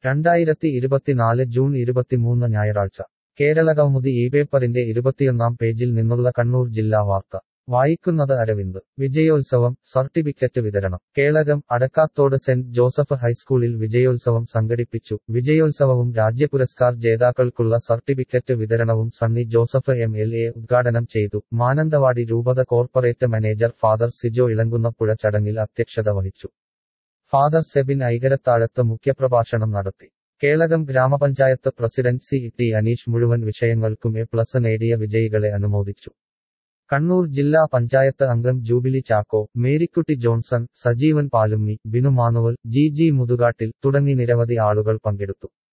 രണ്ടായിരത്തി ഇരുപത്തിനാല് ജൂൺ ഇരുപത്തിമൂന്ന് ഞായറാഴ്ച കേരള കൗമുദി ഈ പേപ്പറിന്റെ ഇരുപത്തിയൊന്നാം പേജിൽ നിന്നുള്ള കണ്ണൂർ ജില്ലാ വാർത്ത വായിക്കുന്നത് അരവിന്ദ് വിജയോത്സവം സർട്ടിഫിക്കറ്റ് വിതരണം കേളകം അടക്കാത്തോട് സെന്റ് ജോസഫ് ഹൈസ്കൂളിൽ വിജയോത്സവം സംഘടിപ്പിച്ചു വിജയോത്സവവും രാജ്യപുരസ്കാർ ജേതാക്കൾക്കുള്ള സർട്ടിഫിക്കറ്റ് വിതരണവും Sunny Joseph M L A ഉദ്ഘാടനം ചെയ്തു മാനന്തവാടി രൂപത corporate manager father Sijo Elankunnapuzha ചടങ്ങിൽ അധ്യക്ഷത വഹിച്ചു ഫാദർ സെബിൻ ഐകരത്താഴത്ത് മുഖ്യപ്രഭാഷണം നടത്തി കേളകം ഗ്രാമപഞ്ചായത്ത് പ്രസിഡന്റ് സി ടി അനീഷ് മുഴുവൻ വിഷയങ്ങൾക്കും എ പ്ലസ് നേടിയ വിജയികളെ അനുമോദിച്ചു കണ്ണൂർ ജില്ലാ പഞ്ചായത്ത് അംഗം ജൂബിലി ചാക്കോ മേരിക്കുട്ടി ജോൺസൺ സജീവൻ പാലുമ്മി ബിനു മാനുവൽ ജി ജി മുതുകാട്ടിൽ തുടങ്ങി നിരവധി ആളുകൾ പങ്കെടുത്തു